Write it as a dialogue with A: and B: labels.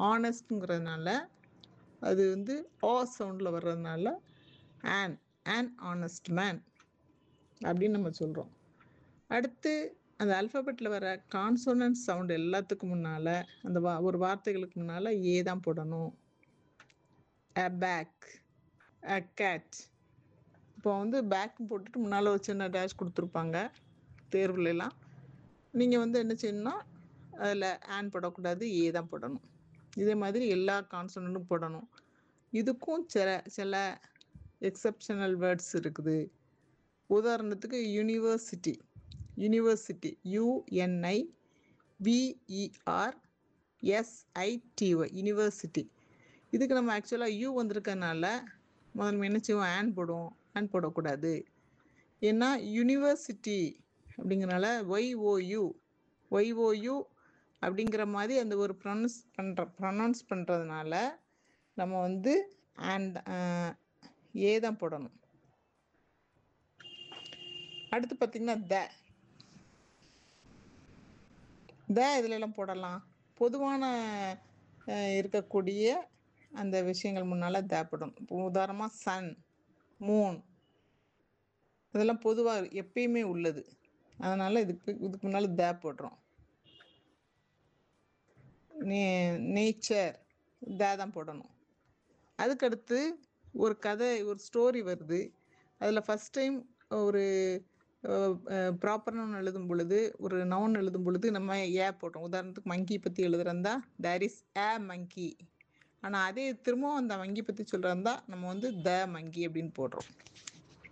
A: ஆனஸ்ட்ங்கிறதுனால அது வந்து ஆ சவுண்டில் வர்றதுனால ஆன் ஆன் ஆனஸ்ட் மேன் அப்படின்னு நம்ம சொல்கிறோம் அடுத்து அந்த அல்ஃபபெட்டில் வர கான்சோனன்ட் சவுண்ட் எல்லாத்துக்கும் முன்னால் அந்த வா ஒரு வார்த்தைகளுக்கு முன்னால் ஏ தான் போடணும் அ பேக் அ கேட் இப்போ வந்து பேக் போட்டுட்டு முன்னால் ஒரு சின்ன டேஷ் கொடுத்துருப்பாங்க தேர்வுலலாம் நீங்கள் வந்து என்ன செய்யணும்னா அதில் ஆன் போடக்கூடாது ஏ தான் போடணும் இதே மாதிரி எல்லா கான்சனண்ட்டும் போடணும் இதுக்கும் சில சில எக்ஸப்ஷனல் வேர்ட்ஸ் இருக்குது உதாரணத்துக்கு university university U N I V E R S I T Y university இதுக்கு நம்ம ஆக்சுவலாக யூ வந்திருக்கனால முதல்ல என்ன செய்வோம் ஆன் போடுவோம் ஆன் போடக்கூடாது ஏன்னா யூனிவர்சிட்டி அப்படிங்கிறனால ஒய்ஓயு ஒய்ஓயு அப்படிங்கிற மாதிரி அந்த ஒரு ப்ரொனவுன்ஸ் பண்ணுற ப்ரொனவுன்ஸ் பண்ணுறதுனால நம்ம வந்து அண்ட் ஏ தான் போடணும் அடுத்து பார்த்திங்கன்னா த த இதுலலாம் போடலாம் பொதுவான அஹ், இருக்கக்கூடிய அந்த விஷயங்கள் முன்னால் தேப்படும் இப்போ உதாரணமாக சன் மூன் இதெல்லாம் பொதுவாக எப்பயுமே உள்ளது அதனால் இதுக்கு இதுக்கு முன்னால் தே போடுறோம் நே நேச்சர் தே தான் போடணும் அதுக்கடுத்து ஒரு கதை ஒரு ஸ்டோரி வருது அதில் ஃபஸ்ட் டைம் ஒரு ப்ராப்பர் நவுன் எழுதும் பொழுது ஒரு நவுன் எழுதும் பொழுது நம்ம ஏ போட்டோம் உதாரணத்துக்கு மங்கி பற்றி எழுதுறந்தா தேர் இஸ் ஏ மங்கி ஆனால் அதே திரும்பவும் அந்த மங்கி பற்றி சொல்கிறந்தா நம்ம வந்து த மங்கி அப்படின்னு போடுறோம்